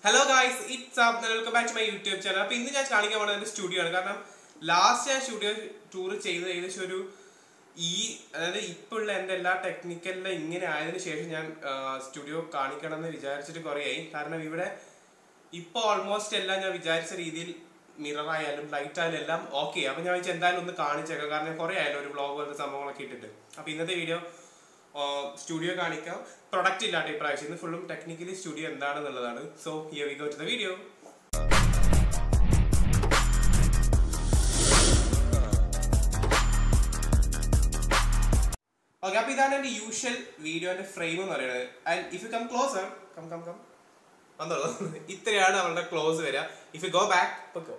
hello guys it's up welcome back to my YouTube channel അപ്പോൾ ഇന്ന് ഞാൻ കാണിക്കാൻ പോകുന്നത് എൻ്റെ സ്റ്റുഡിയോ ആണ് കാരണം ലാസ്റ്റ് ഞാൻ സ്റ്റുഡിയോ ടൂർ ചെയ്ത് ഏകദേശം ഒരു ഈ അതായത് ഇപ്പോൾ ഉള്ള എൻ്റെ എല്ലാ ടെക്നിക്കലിലും ഇങ്ങനെ ആയതിനു ശേഷം ഞാൻ സ്റ്റുഡിയോ കാണിക്കണം എന്ന് വിചാരിച്ചിട്ട് കുറേ ആയി കാരണം ഇവിടെ ഇപ്പോൾ ഓൾമോസ്റ്റ് എല്ലാം ഞാൻ വിചാരിച്ച രീതിയിൽ മിറർ ആയാലും ലൈറ്റ് ആയാലും എല്ലാം ഓക്കെ അപ്പം ഞാൻ വെച്ചാൽ എന്തായാലും ഒന്ന് കാണിച്ചേക്കാം കാരണം കുറേ ആയാലും ഒരു വ്ളോഗ് പോലത്തെ സംഭവങ്ങളൊക്കെ ഇട്ടിട്ട് അപ്പോൾ ഇന്നത്തെ വീഡിയോ സ്റ്റുഡിയോ കാണിക്കാം പ്രൊഡക്റ്റ് ഇല്ലാത്ത ഇപ്രാവശ്യം ഇന്ന് ഫുള്ളും ടെക്നിക്കലി സ്റ്റുഡിയോ എന്താണെന്നുള്ളതാണ് so here we go to the video okay അപ്പോൾ ഇതാണ് എൻ്റെ യൂഷ്വൽ വീഡിയോന്റെ ഫ്രെയിം എന്ന് പറയുന്നത് and if you come closer come come come വന്നോളൂ ഇത്രയാണ് അവളുടെ ക്ലോസ് വരിക ഇഫ് യു ഗോ ബാക്ക് പൊക്കോ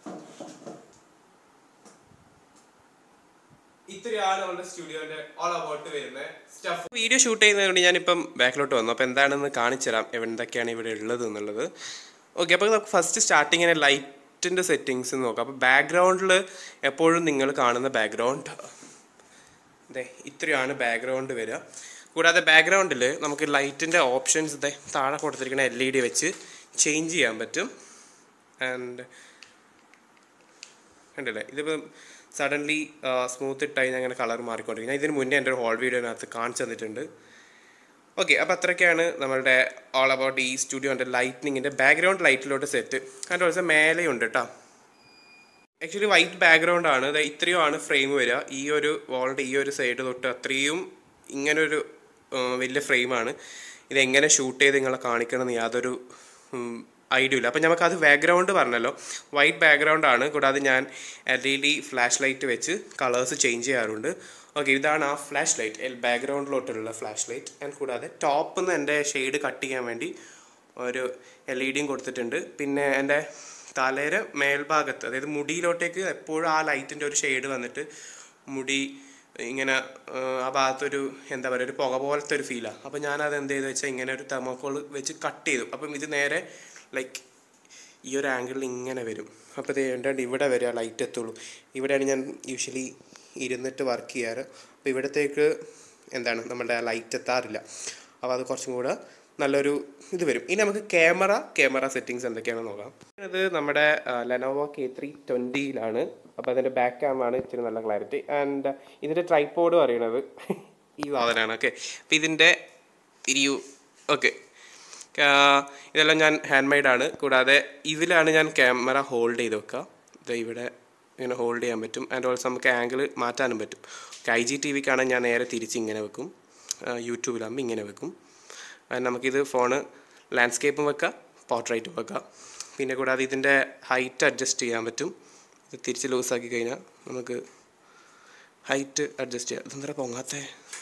ഇത്രയാണ് നമ്മുടെ സ്റ്റുഡിയോന്റെ ഓൾ അബൌട്ട് വരുന്ന സ്റ്റഫ് വീഡിയോ ഷൂട്ട് ചെയ്യുന്നതുകൊണ്ട് ഞാനിപ്പം ബാക്കിലോട്ട് വന്നു അപ്പോൾ എന്താണെന്ന് കാണിച്ചു തരാം എന്തൊക്കെയാണ് ഇവിടെ ഉള്ളത് എന്നുള്ളത് ഓക്കെ അപ്പോൾ നമുക്ക് ഫസ്റ്റ് സ്റ്റാർട്ടിങ്ങിനെ ലൈറ്റിൻ്റെ സെറ്റിങ്സ് നോക്കാം അപ്പോൾ ബാക്ക്ഗ്രൗണ്ടിൽ എപ്പോഴും നിങ്ങൾ കാണുന്ന ബാക്ക്ഗ്രൗണ്ട് അതെ ഇത്രയാണ് ബാക്ക്ഗ്രൗണ്ട് വരിക കൂടാതെ ബാക്ക്ഗ്രൗണ്ടിൽ നമുക്ക് ലൈറ്റിൻ്റെ ഓപ്ഷൻസ് ഇതേ താഴെ കൊടുത്തിരിക്കുന്ന എൽ ഇ ഡി വെച്ച് ചേഞ്ച് ചെയ്യാൻ പറ്റും ആൻഡ് കണ്ടില്ലേ ഇതിപ്പോൾ സഡൻലി സ്മൂത്ത് ഇട്ടായി അങ്ങനെ കളർ മാറിക്കൊണ്ടിരിക്കുന്നത് ഞാൻ ഇതിന് മുന്നേ എൻ്റെ ഒരു ഹോൾ വീഡിയോനകത്ത് കാണിച്ചു തന്നിട്ടുണ്ട് ഓക്കെ അപ്പോൾ അത്രയ്ക്കാണ് നമ്മളുടെ ഓൾ അബൌട്ട് ഈ സ്റ്റുഡിയോൻ്റെ ലൈറ്റ്നിങ്ങിൻ്റെ ബാക്ക്ഗ്രൗണ്ട് ലൈറ്റിലോട്ട് സെറ്റ് ആൻഡ് ഓൾസോ മേലെയുണ്ട് കേട്ടോ ആക്ച്വലി വൈറ്റ് ബാക്ക്ഗ്രൗണ്ട് ആണ് ഇത് ഇത്രയും ആണ് ഫ്രെയിം വരിക ഈ ഒരു വാളിൻ്റെ ഈ ഒരു സൈഡ് തൊട്ട് അത്രയും ഇങ്ങനൊരു വലിയ ഫ്രെയിമാണ് ഇതെങ്ങനെ ഷൂട്ട് ചെയ്ത് നിങ്ങളെ കാണിക്കണമെന്ന് യാതൊരു ഐഡിയ ഇല്ല അപ്പം നമുക്ക് അത് ബാക്ക്ഗ്രൗണ്ട് പറഞ്ഞല്ലോ വൈറ്റ് ബാക്ക്ഗ്രൗണ്ട് ആണ് കൂടാതെ ഞാൻ L E D flash light വെച്ച് കളേഴ്സ് ചേഞ്ച് ചെയ്യാറുണ്ട് ഓക്കെ ഇതാണ് ആ ഫ്ലാഷ് ലൈറ്റ് എൽ ബാക്ക്ഗ്രൗണ്ടിലോട്ടുള്ള ഫ്ലാഷ് ലൈറ്റ് ആൻഡ് കൂടാതെ ടോപ്പിൽ നിന്ന് എൻ്റെ ഷെയ്ഡ് കട്ട് ചെയ്യാൻ വേണ്ടി ഒരു എൽ ഇ ഡിയും കൊടുത്തിട്ടുണ്ട് പിന്നെ എൻ്റെ തലയുടെ മേൽഭാഗത്ത് അതായത് മുടിയിലോട്ടേക്ക് എപ്പോഴും ആ ലൈറ്റിൻ്റെ ഒരു ഷെയ്ഡ് വന്നിട്ട് മുടി ഇങ്ങനെ ആ ഭാഗത്തൊരു എന്താ പറയുക ഒരു പുക പോലത്തെ ഒരു ഫീലാണ് അപ്പോൾ ഞാനത് എന്ത് ചെയ്തു വെച്ചാൽ ഇങ്ങനെ ഒരു തെർമോക്കോൾ വെച്ച് കട്ട് ചെയ്തു അപ്പം ഇത് നേരെ ലൈക്ക് ഈ ഒരു ആംഗിളിൽ ഇങ്ങനെ വരും അപ്പോൾ ഇത് എന്താണ്ട് ഇവിടെ വരിക ലൈറ്റ് എത്തുള്ളൂ ഇവിടെയാണ് ഞാൻ യൂഷ്വലി ഇരുന്നിട്ട് വർക്ക് ചെയ്യാറ് അപ്പോൾ ഇവിടത്തേക്ക് എന്താണ് നമ്മുടെ ലൈറ്റ് എത്താറില്ല അപ്പോൾ അത് കുറച്ചും കൂടെ നല്ലൊരു ഇത് വരും ഇനി നമുക്ക് ക്യാമറ ക്യാമറ സെറ്റിങ്സ് എന്തൊക്കെയാണെന്ന് നോക്കാം ഇത് നമ്മുടെ ലെനോവോ കെ ത്രീ ട്വൻറ്റിയിലാണ് അപ്പോൾ അതിൻ്റെ ബാക്ക് ക്യാമാണ് ഇച്ചിരി നല്ല ക്ലാരിറ്റി ആൻഡ് ഇതിൻ്റെ ട്രൈപ്പോഡ് പറയുന്നത് ഈ സാധനമാണ് ഓക്കെ അപ്പോൾ ഇതിൻ്റെ ഇരിയു ഓക്കെ ഇതെല്ലാം ഞാൻ ഹാൻഡ് മെയ്ഡാണ് കൂടാതെ ഇതിലാണ് ഞാൻ ക്യാമറ ഹോൾഡ് ചെയ്ത് വെക്കുക ഇത് ഇവിടെ ഇങ്ങനെ ഹോൾഡ് ചെയ്യാൻ പറ്റും ആൻഡ് ഓൾസോ നമുക്ക് ആംഗിൾ മാറ്റാനും പറ്റും ഐ ജി ടി വിക്കാണെങ്കിൽ ഞാൻ നേരെ തിരിച്ച് ഇങ്ങനെ വെക്കും യൂട്യൂബിലാകുമ്പോൾ ഇങ്ങനെ വെക്കും നമുക്കിത് ഫോണ് ലാൻഡ്സ്കേപ്പും വെക്കാം പോർട്രേറ്റും വെക്കാം പിന്നെ കൂടാതെ ഇതിൻ്റെ ഹൈറ്റ് അഡ്ജസ്റ്റ് ചെയ്യാൻ പറ്റും ഇത് തിരിച്ച് ലൂസാക്കി കഴിഞ്ഞാൽ നമുക്ക് ഹൈറ്റ് അഡ്ജസ്റ്റ് ചെയ്യാം ഇതെന്താ പൊങ്ങാത്തേ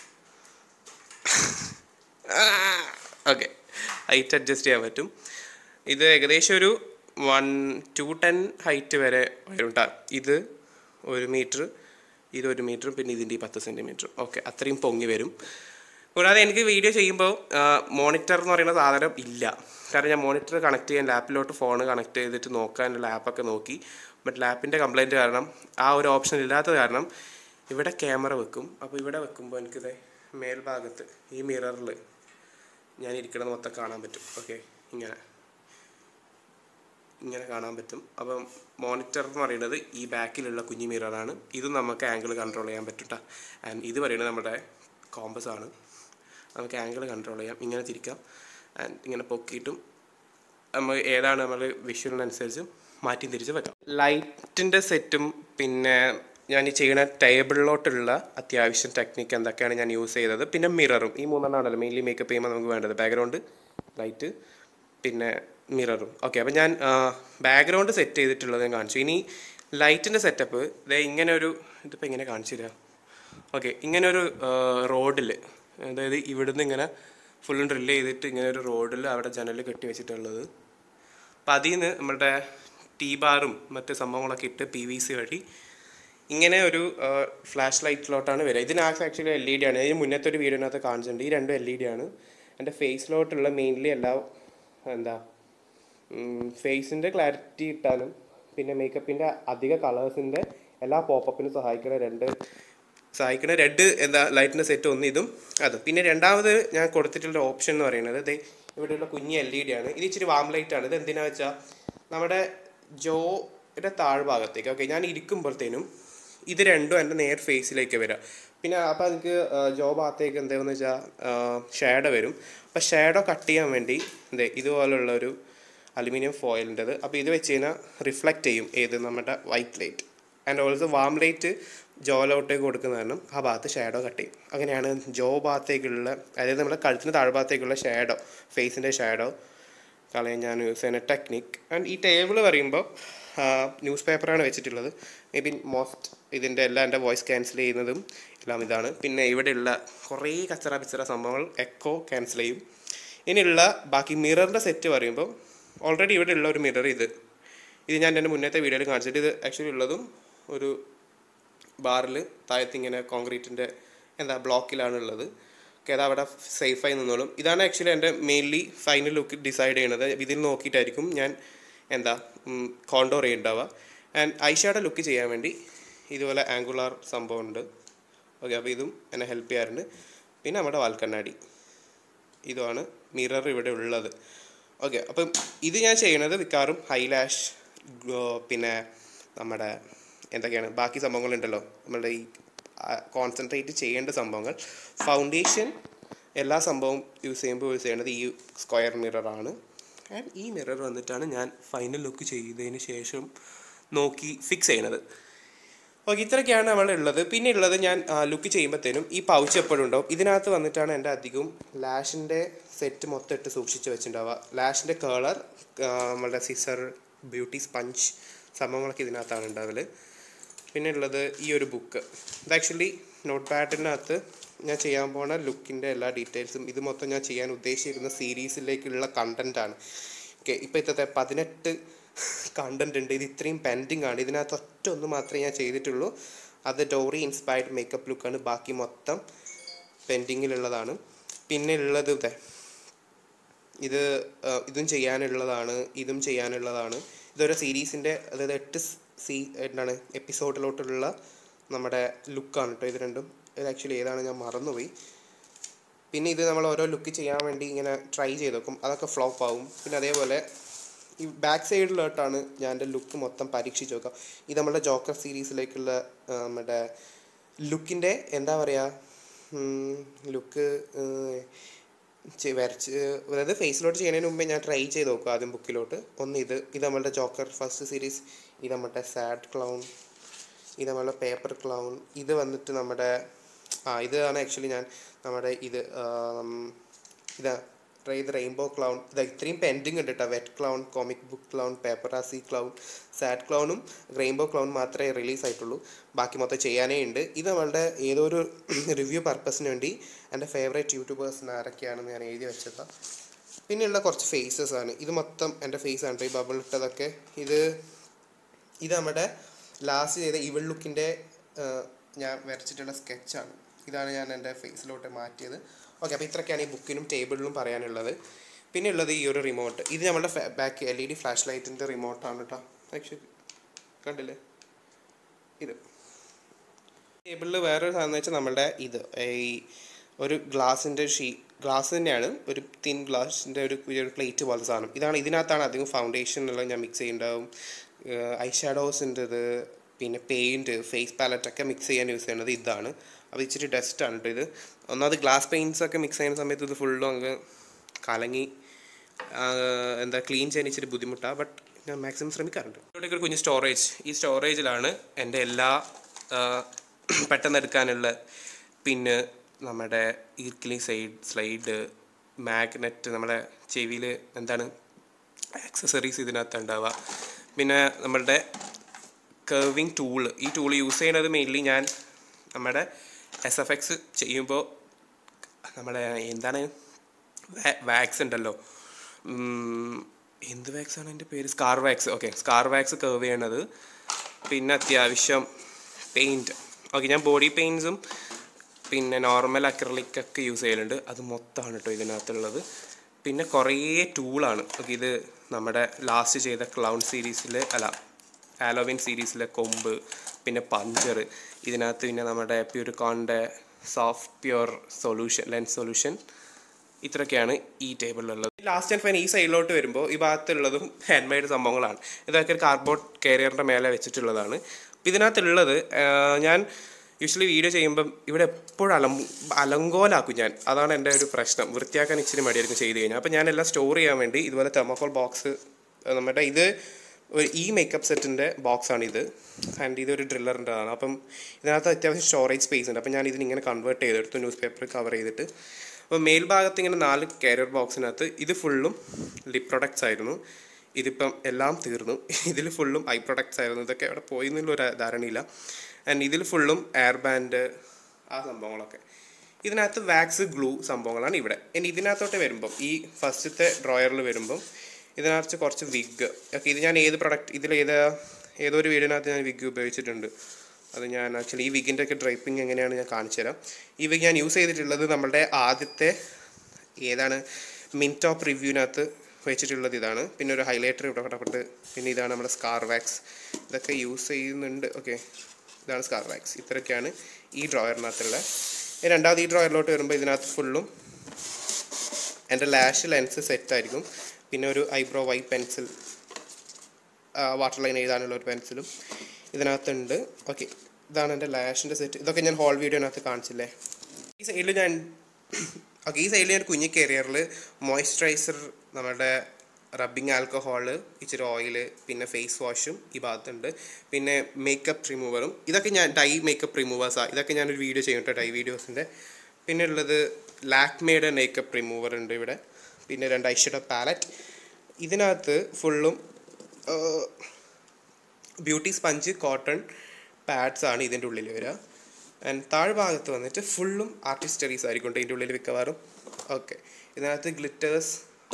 ഓക്കെ ഹൈറ്റ് അഡ്ജസ്റ്റ് ചെയ്യാൻ പറ്റും ഇത് ഏകദേശം ഒരു വൺ ടു ടെൻ ഹൈറ്റ് വരെ വരും കേട്ടോ ഇത് ഒരു മീറ്റർ ഇത് ഒരു മീറ്ററും പിന്നെ ഇതിൻ്റെ ഈ പത്ത് സെൻറ്റിമീറ്ററും ഓക്കെ അത്രയും പൊങ്ങി വരും കൂടാതെ എനിക്ക് വീഡിയോ ചെയ്യുമ്പോൾ മോണിറ്റർ എന്ന് പറയുന്ന സാധനം ഇല്ല കാരണം ഞാൻ മോണിറ്റർ കണക്ട് ചെയ്യാൻ ലാപ്പിലോട്ട് ഫോൺ കണക്ട് ചെയ്തിട്ട് നോക്കാൻ ലാപ്പൊക്കെ നോക്കി ബട്ട് ലാപ്പിൻ്റെ കംപ്ലയിൻറ്റ് കാരണം ആ ഒരു ഓപ്ഷൻ ഇല്ലാത്തത് കാരണം ഇവിടെ ക്യാമറ വെക്കും അപ്പോൾ ഇവിടെ വെക്കുമ്പോൾ എനിക്കിത് മേൽഭാഗത്ത് ഈ മിററിൽ ഞാൻ ഇരിക്കണത് മൊത്തം കാണാൻ പറ്റും ഓക്കെ ഇങ്ങനെ ഇങ്ങനെ കാണാൻ പറ്റും അപ്പം മോണിറ്റർ എന്ന് പറയുന്നത് ഈ ബാക്കിലുള്ള കുഞ്ഞു മിററാണ് ഇതും നമുക്ക് ആംഗിൾ കൺട്രോൾ ചെയ്യാൻ പറ്റും കേട്ടോ ആൻഡ് ഇത് പറയുന്നത് നമ്മുടെ കോമ്പസ് ആണ് നമുക്ക് ആംഗിൾ കൺട്രോൾ ചെയ്യാം ഇങ്ങനെ തിരിക്കാം ആൻഡ് ഇങ്ങനെ പൊക്കിയിട്ടും നമ്മൾ ഏതാണ് നമ്മൾ വിഷ്വലിനനുസരിച്ച് മാറ്റി തിരിച്ച് വെക്കാം ലൈറ്റിൻ്റെ സെറ്റും പിന്നെ ഞാൻ ഈ ചെയ്യുന്ന ടേബിളിലോട്ടുള്ള അത്യാവശ്യം ടെക്നിക്ക് എന്തൊക്കെയാണ് ഞാൻ യൂസ് ചെയ്തത് പിന്നെ മിററും ഈ മൂന്നെണ്ണമാണല്ലോ മെയിൻലി മേക്കപ്പ് ചെയ്യുമ്പോൾ നമുക്ക് വേണ്ടത് ബാക്ക്ഗ്രൗണ്ട് ലൈറ്റ് പിന്നെ മിററും ഓക്കെ അപ്പോൾ ഞാൻ ബാക്ക്ഗ്രൗണ്ട് സെറ്റ് ചെയ്തിട്ടുള്ളത് ഞാൻ കാണിച്ചു ഇനി ലൈറ്റിൻ്റെ സെറ്റപ്പ് ഇതേ ഇങ്ങനെ ഒരു ഇതിപ്പോൾ ഇങ്ങനെ കാണിച്ചു തരാം ഓക്കെ ഇങ്ങനെ ഒരു റോഡിൽ അതായത് ഇവിടുന്ന് ഇങ്ങനെ ഫുള്ളും ഡ്രില്ല് ചെയ്തിട്ട് ഇങ്ങനെ ഒരു റോഡിൽ അവിടെ ജനൽ കെട്ടി വെച്ചിട്ടുള്ളത് അപ്പം അതിൽ നിന്ന് നമ്മുടെ ടീ ബാറും മറ്റ് സംഭവങ്ങളൊക്കെ ഇട്ട് പി വി സി വഴി ഇങ്ങനെ ഒരു ഫ്ലാഷ് ലൈറ്റിലോട്ടാണ് വരിക ഇതിനകത്ത് ആക്ച്വലി എൽ ഇ ഡി ആണ് ഇതിന് മുന്നത്തെ ഒരു വീഡിയോനകത്ത് കാണിച്ചിട്ടുണ്ട് ഈ രണ്ടും എൽ ഇ ഡി ആണ് എൻ്റെ ഫേസിലോട്ടുള്ള മെയിൻലി എല്ലാ എന്താ ഫേസിൻ്റെ ക്ലാരിറ്റി ഇട്ടാലും പിന്നെ മേക്കപ്പിൻ്റെ അധിക കളേഴ്സിൻ്റെ എല്ലാ പോപ്പപ്പിനും സഹായിക്കുന്ന രണ്ട് സഹായിക്കുന്ന രണ്ട് എന്താ ലൈറ്റിൻ്റെ സെറ്റ് ഒന്ന് ഇതും അതും പിന്നെ രണ്ടാമത് ഞാൻ കൊടുത്തിട്ടുള്ള ഓപ്ഷൻ എന്ന് പറയുന്നത് ദേ ഇവിടെയുള്ള കുഞ്ഞ് എൽ ഇ ഡി ആണ് ഇത് ഇച്ചിരി വാം ലൈറ്റ് ആണ് ഇത് എന്തിനാ വെച്ചാൽ നമ്മുടെ ജോയുടെ താഴ്ഭാഗത്തേക്ക് ഓക്കെ ഞാൻ ഇരിക്കുമ്പോഴത്തേനും ഇത് രണ്ടും എൻ്റെ നേർ ഫേസിലേക്ക് വരിക പിന്നെ അപ്പോൾ എനിക്ക് ജോ ഭാഗത്തേക്ക് എന്താണെന്ന് വെച്ചാൽ ഷാഡോ വരും അപ്പോൾ ഷാഡോ കട്ട് ചെയ്യാൻ വേണ്ടി എന്തേ ഇതുപോലുള്ള ഒരു അലുമിനിയം ഫോയിലിൻ്റെത് അപ്പോൾ ഇത് വെച്ച് കഴിഞ്ഞാൽ റിഫ്ലക്റ്റ് ചെയ്യും ഏത് നമ്മുടെ white light and also warm light ജോലോട്ടേക്ക് കൊടുക്കുന്ന കാരണം ആ ഭാഗത്ത് ഷാഡോ കട്ട് ചെയ്യും അങ്ങനെയാണ് ജോ ഭാഗത്തേക്കുള്ള അതായത് നമ്മുടെ കഴുത്തിന് താഴ്ഭാഗത്തേക്കുള്ള ഷാഡോ ഫേസിൻ്റെ ഷാഡോ കളയാൻ ഞാൻ യൂസ് ചെയ്യുന്ന ടെക്നിക്ക് ആൻഡ് ഈ ടേബിൾ പറയുമ്പോൾ ന്യൂസ് പേപ്പറാണ് വെച്ചിട്ടുള്ളത് മേ ബി മോസ്റ്റ് ഇതിൻ്റെ എല്ലാം എൻ്റെ വോയിസ് ക്യാൻസൽ ചെയ്യുന്നതും എല്ലാം ഇതാണ് പിന്നെ ഇവിടെയുള്ള കുറേ കച്ചറ പിച്ചറ സംഭവങ്ങൾ എക്കോ ക്യാൻസൽ ചെയ്യും ഇനിയുള്ള ബാക്കി മിററിൻ്റെ സെറ്റ് പറയുമ്പോൾ ഓൾറെഡി ഇവിടെ ഉള്ള ഒരു മിറർ ഇത് ഇത് ഞാൻ എൻ്റെ മുന്നത്തെ വീഡിയോയിൽ കാണിച്ചിട്ട് ഇത് ആക്ച്വലി ഉള്ളതും ഒരു ബാറിൽ താഴത്ത് ഇങ്ങനെ കോൺക്രീറ്റിൻ്റെ എന്താ ബ്ലോക്കിലാണ് ഉള്ളത് ഓക്കെ അത് അവിടെ സേഫായി നിന്നോളും ഇതാണ് ആക്ച്വലി എൻ്റെ മെയിൻലി ഫൈനൽ ലുക്ക് ഡിസൈഡ് ചെയ്യുന്നത് ഇതിൽ നോക്കിയിട്ടായിരിക്കും ഞാൻ എന്താ കോണ്ടോർ ചെയ്യുന്നുണ്ടാവുക ആൻഡ് ഐഷാഡോ ലുക്ക് ചെയ്യാൻ വേണ്ടി ഇതുപോലെ ആംഗുലാർ സംഭവം ഉണ്ട് ഓക്കെ അപ്പോൾ ഇതും എന്നെ ഹെൽപ്പ് ചെയ്യാറുണ്ട് പിന്നെ നമ്മുടെ വാൽക്കണ്ണാടി ഇതുമാണ് മിറർ ഇവിടെ ഉള്ളത് ഓക്കെ അപ്പം ഇത് ഞാൻ ചെയ്യണത് മിക്കവാറും ഹൈലാഷ് പിന്നെ നമ്മുടെ എന്തൊക്കെയാണ് ബാക്കി സംഭവങ്ങളുണ്ടല്ലോ നമ്മളുടെ ഈ കോൺസെൻട്രേറ്റ് ചെയ്യേണ്ട സംഭവങ്ങൾ ഫൗണ്ടേഷൻ എല്ലാ സംഭവം യൂസ് ചെയ്യുമ്പോൾ യൂസ് ചെയ്യേണ്ടത് ഈ സ്ക്വയർ മിററാണ് ആൻഡ് ഈ മിറർ വന്നിട്ടാണ് ഞാൻ ഫൈനൽ ലുക്ക് ചെയ്തതിന് ശേഷം നോക്കി ഫിക്സ് ചെയ്യണത് ഓക്കെ ഇത്രയൊക്കെയാണ് നമ്മൾ ഉള്ളത് പിന്നെ ഉള്ളത് ഞാൻ ലുക്ക് ചെയ്യുമ്പോഴത്തേനും ഈ പൗച്ച് എപ്പോഴും ഉണ്ടാവും ഇതിനകത്ത് വന്നിട്ടാണ് എൻ്റെ അധികവും ലാഷിൻ്റെ സെറ്റ് മൊത്തം ഇട്ട് സൂക്ഷിച്ച് വെച്ചിട്ടുണ്ടാവുക ലാഷിൻ്റെ കളർ നമ്മളുടെ സിസർ ബ്യൂട്ടി സ്പഞ്ച് സംഭവങ്ങളൊക്കെ ഇതിനകത്താണ് ഉണ്ടാവല് പിന്നെ ഉള്ളത് ഈ ഒരു ബുക്ക് ഇത് ആക്ച്വലി നോട്ട് പാഡിനകത്ത് ഞാൻ ചെയ്യാൻ പോണ ലുക്കിൻ്റെ എല്ലാ ഡീറ്റെയിൽസും ഇത് മൊത്തം ഞാൻ ചെയ്യാൻ ഉദ്ദേശിക്കുന്ന സീരീസിലേക്കുള്ള കണ്ടൻ്റ് ആണ് ഓക്കെ ഇപ്പോൾ ഇത്തത്തെ പതിനെട്ട് കണ്ടന്റ് ഉണ്ട് ഇത് ഇത്രയും പെൻഡിങ് ആണ് ഇതിനകത്ത് ഒറ്റ ഒന്ന് മാത്രമേ ഞാൻ ചെയ്തിട്ടുള്ളൂ അത് ഡോറി ഇൻസ്പയർഡ് മേക്കപ്പ് ലുക്കാണ് ബാക്കി മൊത്തം പെൻഡിങ്ങിലുള്ളതാണ് പിന്നെ ഉള്ളത് ഇതെ ഇത് ഇതും ചെയ്യാനുള്ളതാണ് ഇതും ചെയ്യാനുള്ളതാണ് ഇതൊരു സീരീസിൻ്റെ അതായത് എട്ട് സീ എന്താണ് എപ്പിസോഡിലോട്ടുള്ള നമ്മുടെ ലുക്കാണ് കേട്ടോ ഇത് രണ്ടും ഇത് ആക്ച്വലി ഏതാണ് ഞാൻ മറന്നുപോയി പിന്നെ ഇത് നമ്മൾ ഓരോ ലുക്ക് ചെയ്യാൻ വേണ്ടി ഇങ്ങനെ ട്രൈ ചെയ്ത് നോക്കും അതൊക്കെ ഫ്ലോപ്പ് ആവും പിന്നെ അതേപോലെ ഈ ബാക്ക് സൈഡിലോട്ടാണ് ഞാൻ എൻ്റെ ലുക്ക് മൊത്തം പരീക്ഷിച്ച് നോക്കാം ഇത് നമ്മുടെ ജോക്കർ സീരീസിലേക്കുള്ള നമ്മുടെ ലുക്കിൻ്റെ എന്താ പറയുക ലുക്ക് വരച്ച് അതായത് ഫേസിലോട്ട് ചെയ്യുന്നതിന് മുമ്പേ ഞാൻ ട്രൈ ചെയ്ത് നോക്കും ആദ്യം ബുക്കിലോട്ട് ഒന്ന് ഇത് ഇത് നമ്മളുടെ ജോക്കർ ഫസ്റ്റ് സീരീസ് ഇത് നമ്മുടെ സാഡ് ക്ലൗൺ ഇത് നമ്മളുടെ പേപ്പർ ക്ലൗൺ ഇത് വന്നിട്ട് നമ്മുടെ ആ ഇതാണ് ആക്ച്വലി ഞാൻ നമ്മുടെ ഇത് ഇതാ ഇത് റെയിൻബോ ക്ലൗൺ ഇത് ഇത്രയും പെൻഡിങ് ഉണ്ട് കേട്ടോ wet clown comic book clown paparazzi clown sad ക്ലൗണും റെയിൻബോ ക്ലൗൺ മാത്രമേ റിലീസ് ആയിട്ടുള്ളൂ ബാക്കി മൊത്തം ചെയ്യാനേ ഉണ്ട് ഇത് നമ്മളുടെ ഏതോ ഒരു റിവ്യൂ പർപ്പസിന് വേണ്ടി എൻ്റെ ഫേവറേറ്റ് യൂട്യൂബേഴ്സിന് ആരൊക്കെയാണെന്ന് ഞാൻ എഴുതി വെച്ചതാണ് പിന്നെയുള്ള കുറച്ച് ഫേസസ് ആണ് ഇത് മൊത്തം എൻ്റെ ഫേസ് ആണ് ഈ ബബിൾ ഇട്ടതൊക്കെ ഇത് ഇത് നമ്മുടെ ലാസ്റ്റ് ചെയ്ത ഇവൾ ലുക്കിൻ്റെ ഞാൻ വരച്ചിട്ടുള്ള സ്കെച്ചാണ് ഇതാണ് ഞാൻ എൻ്റെ ഫേസിലോട്ട് മാറ്റിയത് ഓക്കെ അപ്പോൾ ഇത്രയൊക്കെയാണ് ഈ ബുക്കിനും ടേബിളിലും പറയാനുള്ളത് പിന്നെ ഉള്ളത് ഈ ഒരു റിമോട്ട് ഇത് നമ്മുടെ back L E D flash ലൈറ്റിൻ്റെ റിമോട്ടാണ് കേട്ടോ ആക്ച്വലി കണ്ടില്ലേ ഇത് ടേബിളിൽ വേറൊരു സാധനം എന്ന് വെച്ചാൽ നമ്മുടെ ഇത് ഈ ഒരു ഗ്ലാസിൻ്റെ ഷീ ഗ്ലാസ് തന്നെയാണ് ഒരു തിൻ ഗ്ലാസിൻ്റെ ഒരു ഒരു പ്ലേറ്റ് പോലത്തെ സാധനം ഇതാണ് ഇതിനകത്താണ് അധികം ഫൗണ്ടേഷനുള്ള ഞാൻ മിക്സ് ചെയ്യുന്നുണ്ടാവും ഐ ഷാഡോസിൻ്റെ ഇത് പിന്നെ പെയിൻറ്റ് ഫേസ് പാലറ്റ് ഒക്കെ മിക്സ് ചെയ്യാൻ യൂസ് ചെയ്യുന്നത് ഇതാണ് അപ്പോൾ ഇച്ചിരി ഡസ്റ്റാണ് കേട്ടോ ഇത് ഒന്നാമത് ഗ്ലാസ് പെയിൻറ്റ്സ് ഒക്കെ മിക്സ് ചെയ്യുന്ന സമയത്ത് ഇത് ഫുള്ളും അങ്ങ് കലങ്ങി എന്താ ക്ലീൻ ചെയ്യാൻ ഇച്ചിരി ബുദ്ധിമുട്ടാണ് ബട്ട് ഞാൻ മാക്സിമം ശ്രമിക്കാറുണ്ട് ഇവിടേക്ക് ഒരു കുഞ്ഞ് സ്റ്റോറേജ് ഈ സ്റ്റോറേജിലാണ് എൻ്റെ എല്ലാ പെട്ടെന്ന് എടുക്കാനുള്ള പിന്നെ നമ്മുടെ ഈർക്കിലി സൈഡ് സ്ലൈഡ് മാഗ്നറ്റ് നമ്മുടെ ചെവിയിൽ എന്താണ് ആക്സസറീസ് ഇതിനകത്ത് ഉണ്ടാവുക പിന്നെ നമ്മളുടെ കർവിങ് ടൂള് ഈ ടൂൾ യൂസ് ചെയ്യുന്നത് മെയിൻലി ഞാൻ നമ്മുടെ എസ് എഫ് എക്സ് ചെയ്യുമ്പോൾ നമ്മുടെ എന്താണ് വാക്സ് ഉണ്ടല്ലോ എന്ത് വാക്സ് ആണ് എൻ്റെ പേര് scar wax okay scar wax curve ചെയ്യണത് പിന്നെ അത്യാവശ്യം പെയിൻറ്റ് ഓക്കെ ഞാൻ ബോഡി പെയിൻസും പിന്നെ നോർമൽ അക്രലിക് ഒക്കെ യൂസ് ചെയ്യലുണ്ട് അത് മൊത്തമാണ് കേട്ടോ ഇതിനകത്തുള്ളത് പിന്നെ കുറേ ടൂളാണ് ഓക്കെ ഇത് നമ്മുടെ ലാസ്റ്റ് ചെയ്ത ക്ലൗൺ സീരീസിൽ അല്ല ആലോവിൻ സീരീസിലെ കൊമ്പ് പിന്നെ പഞ്ചർ ഇതിനകത്ത് പിന്നെ നമ്മുടെ പ്യൂരിക്കോണിൻ്റെ soft pure solution lens solution ഇത്രയൊക്കെയാണ് ഈ ടേബിളിലുള്ളത് ലാസ്റ്റ് ആൻഡ് ഫൈൻ ഈ സൈഡിലോട്ട് വരുമ്പോൾ ഈ ഭാഗത്തുള്ളതും ഹാൻഡ് മെയ്ഡ് സംഭവങ്ങളാണ് ഇതൊക്കെ ഒരു കാർഡ്ബോർഡ് കാരിയറിൻ്റെ മേലെ വെച്ചിട്ടുള്ളതാണ് അപ്പോൾ ഇതിനകത്തുള്ളത് ആ, ഞാൻ യൂഷ്വലി വീഡിയോ ചെയ്യുമ്പം ഇവിടെ എപ്പോഴും അലം അലങ്കോലാക്കും ഞാൻ അതാണ് എൻ്റെ ഒരു പ്രശ്നം വൃത്തിയാക്കാൻ ഇച്ചിരി മടിയായിരിക്കും ചെയ്ത് കഴിഞ്ഞാൽ അപ്പോൾ ഞാൻ എല്ലാം സ്റ്റോർ ചെയ്യാൻ വേണ്ടി ഇതുപോലെ തെർമോക്കോൾ ബോക്സ് നമ്മുടെ ഇത് ഒരു ഈ മേക്കപ്പ് സെറ്റിൻ്റെ ബോക്സാണ് ഇത് ആൻഡ് ഇതൊരു ഡ്രില്ലറിൻ്റെതാണ് അപ്പം ഇതിനകത്ത് അത്യാവശ്യം സ്റ്റോറേജ് സ്പേസ് ഉണ്ട് അപ്പം ഞാൻ ഇതിനിങ്ങനെ കൺവേർട്ട് ചെയ്തെടുത്തു ന്യൂസ് പേപ്പർ കവർ ചെയ്തിട്ട് അപ്പോൾ മേൽഭാഗത്ത് ഇങ്ങനെ നാല് കാരിയർ ബോക്സിനകത്ത് ഇത് ഫുള്ളും ലിപ് പ്രൊഡക്ട്സ് ആയിരുന്നു ഇതിപ്പം എല്ലാം തീർന്നു ഇതിൽ ഫുള്ളും ഐ പ്രൊഡക്ട്സ് ആയിരുന്നു ഇതൊക്കെ അവിടെ പോയി എന്നുള്ളൊരു ധാരണയില്ല ആൻഡ് ഇതിൽ ഫുള്ളും എയർ ബാൻഡ് ആ സംഭവങ്ങളൊക്കെ ഇതിനകത്ത് വാക്സ് ഗ്ലൂ സംഭവങ്ങളാണ് ഇവിടെ ഇനി ഇതിനകത്തോട്ട് വരുമ്പം ഈ ഫസ്റ്റത്തെ ഡ്രോയറിൽ വരുമ്പം ഇതിനകത്ത് കുറച്ച് വിഗ് ഓക്കെ ഇത് ഞാൻ ഏത് പ്രൊഡക്റ്റ് ഇതിൽ ഏത് ഏതോ ഒരു വീടിനകത്ത് ഞാൻ വിഗ് ഉപയോഗിച്ചിട്ടുണ്ട് അത് ഞാൻ ആക്ച്വലി ഈ വിഗിൻ്റെ ഒക്കെ ഡ്രൈപ്പിംഗ് എങ്ങനെയാണ് ഞാൻ കാണിച്ചു തരാം ഈ വിഗ് ഞാൻ യൂസ് ചെയ്തിട്ടുള്ളത് നമ്മളുടെ ആദ്യത്തെ ഏതാണ് മിൻ ടോപ്പ് റിവ്യൂവിനകത്ത് വെച്ചിട്ടുള്ളത് ഇതാണ് പിന്നെ ഒരു ഹൈലൈറ്റർ ഇവിടെ കിടപ്പുണ്ട് പിന്നെ ഇതാണ് നമ്മുടെ സ്കാർ വാക്സ് ഇതൊക്കെ യൂസ് ചെയ്യുന്നുണ്ട് ഓക്കെ ഇതാണ് സ്കാർ വാക്സ് ഇത്രയൊക്കെയാണ് ഈ ഡ്രോയറിനകത്തുള്ള ഇനി രണ്ടാമത് ഈ ഡ്രോയറിലോട്ട് വരുമ്പോൾ ഇതിനകത്ത് ഫുള്ളും എൻ്റെ ലാഷ് ലെൻസ് സെറ്റ് ആയിരിക്കും പിന്നെ ഒരു ഐബ്രോ വൈ പെൻസിൽ വാട്ടർ ലൈൻ എഴുതാനുള്ള ഒരു പെൻസിലും ഇതിനകത്തുണ്ട് ഓക്കെ ഇതാണ് എൻ്റെ ലാഷിൻ്റെ സെറ്റ് ഇതൊക്കെ ഞാൻ ഹോൾ വീഡിയോനകത്ത് കാണിച്ചില്ലേ ഈ സൈഡിൽ ഞാൻ ഓക്കെ ഈ സൈഡിൽ ഞാൻ കുഞ്ഞി കരിയറിൽ മോയ്സ്ചറൈസർ നമ്മുടെ റബ്ബിങ് ആൽക്കഹോള് ഇച്ചിരി ഓയിൽ പിന്നെ ഫേസ് വാഷും ഈ ഭാഗത്തുണ്ട് പിന്നെ മേക്കപ്പ് റിമൂവറും ഇതൊക്കെ ഞാൻ ഡൈ മേക്കപ്പ് റിമൂവേഴ്സാണ് ഇതൊക്കെ ഞാനൊരു വീഡിയോ ചെയ്യും കേട്ടോ ഡൈ വീഡിയോസിൻ്റെ പിന്നെ ഉള്ളത് ലാക്മേഡ് മേക്കപ്പ് റിമൂവർ ഉണ്ട് ഇവിടെ പിന്നെ രണ്ട് ഐഷഡോ പാലറ്റ് ഇതിനകത്ത് ഫുള്ളും ബ്യൂട്ടി സ്പഞ്ച് കോട്ടൺ പാഡ്സ് ആണ് ഇതിൻ്റെ ഉള്ളിൽ വരിക ആൻഡ് താഴ്ഭാഗത്ത് വന്നിട്ട് ഫുള്ളും ആർട്ടിസ്റ്ററീസ് ആയിരിക്കും ഇതിൻ്റെ ഉള്ളിൽ മിക്കവാറും ഓക്കെ ഇതിനകത്ത് ഗ്ലിറ്റേഴ്സ്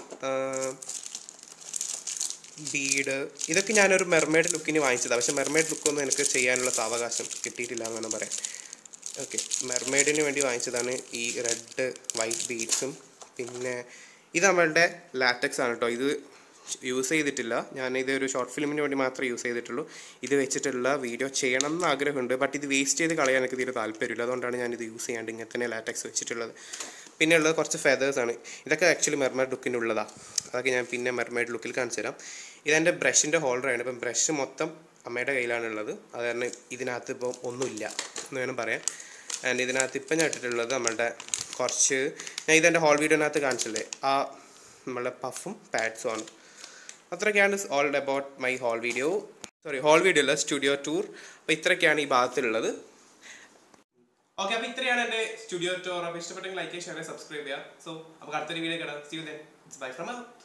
ബീഡ് ഇതൊക്കെ ഞാനൊരു മെർമേഡ് ലുക്കിന് വാങ്ങിച്ചതാണ് പക്ഷെ മെർമേഡ് ലുക്കൊന്നും എനിക്ക് ചെയ്യാനുള്ള സാവകാശം കിട്ടിയിട്ടില്ല അങ്ങനെ പറയാം ഓക്കെ മെർമെയ്ഡിന് വേണ്ടി വാങ്ങിച്ചതാണ് ഈ റെഡ് വൈറ്റ് ബീഡ്സും പിന്നെ ഇത് നമ്മളുടെ ലാറ്റക്സ് ആണ് കേട്ടോ ഇത് യൂസ് ചെയ്തിട്ടില്ല ഞാൻ ഇത് ഒരു ഷോർട്ട് ഫിലിമിന് വേണ്ടി മാത്രമേ യൂസ് ചെയ്തിട്ടുള്ളൂ ഇത് വെച്ചിട്ടുള്ള വീഡിയോ ചെയ്യണം എന്ന് ആഗ്രഹമുണ്ട് ബട്ട് ഇത് വേസ്റ്റ് ചെയ്ത് കളയാൻ എനിക്ക് തീരെ താല്പര്യമില്ല അതുകൊണ്ടാണ് ഞാൻ ഇത് യൂസ് ചെയ്യാണ്ട് ഇങ്ങനെ തന്നെ ലാറ്റക്സ് വെച്ചിട്ടുള്ളത് പിന്നെ ഉള്ളത് കുറച്ച് ഫെതേഴ്സ് ആണ് ഇതൊക്കെ ആക്ച്വലി മെർമേഡ് ലുക്കിൻ്റെ ഉള്ളതാണ് അതൊക്കെ ഞാൻ പിന്നെ മെർമേഡ് ലുക്കിൽ കാണിച്ചു തരാം ഇതെൻ്റെ ബ്രഷിൻ്റെ ഹോൾഡറാണ് ഇപ്പം ബ്രഷ് മൊത്തം അമ്മയുടെ കയ്യിലാണുള്ളത് അത് കാരണം ഇതിനകത്ത് ഇപ്പം ഒന്നുമില്ല എന്ന് വേണം പറയാൻ ആൻഡ് ഇതിനകത്ത് ഇപ്പം ഞാൻ ഇട്ടിട്ടുള്ളത് നമ്മളുടെ കുറച്ച് ഞാൻ ഇതെൻ്റെ ഹോൾ വീഡിയോനകത്ത് കാണിച്ചില്ലേ ആ നമ്മളുടെ പഫും പാഡ്സും ആണ് അത്രയൊക്കെയാണ് all about my whole video sorry whole video അല്ല സ്റ്റുഡിയോ ടൂർ അപ്പോൾ ഇത്രയൊക്കെയാണ് ഈ ഭാഗത്തുള്ളത് ഓക്കെ അപ്പോൾ ഇത്രയാണ് എൻ്റെ സ്റ്റുഡിയോ ടൂർ അപ്പോൾ ഇഷ്ടപ്പെട്ടെങ്കിൽ ലൈക്ക് ഷെയർ സബ്സ്ക്രൈബ് ചെയ്യുക സോ നമുക്ക് അടുത്തൊരു വീഡിയോ കാണാം see you then bye from out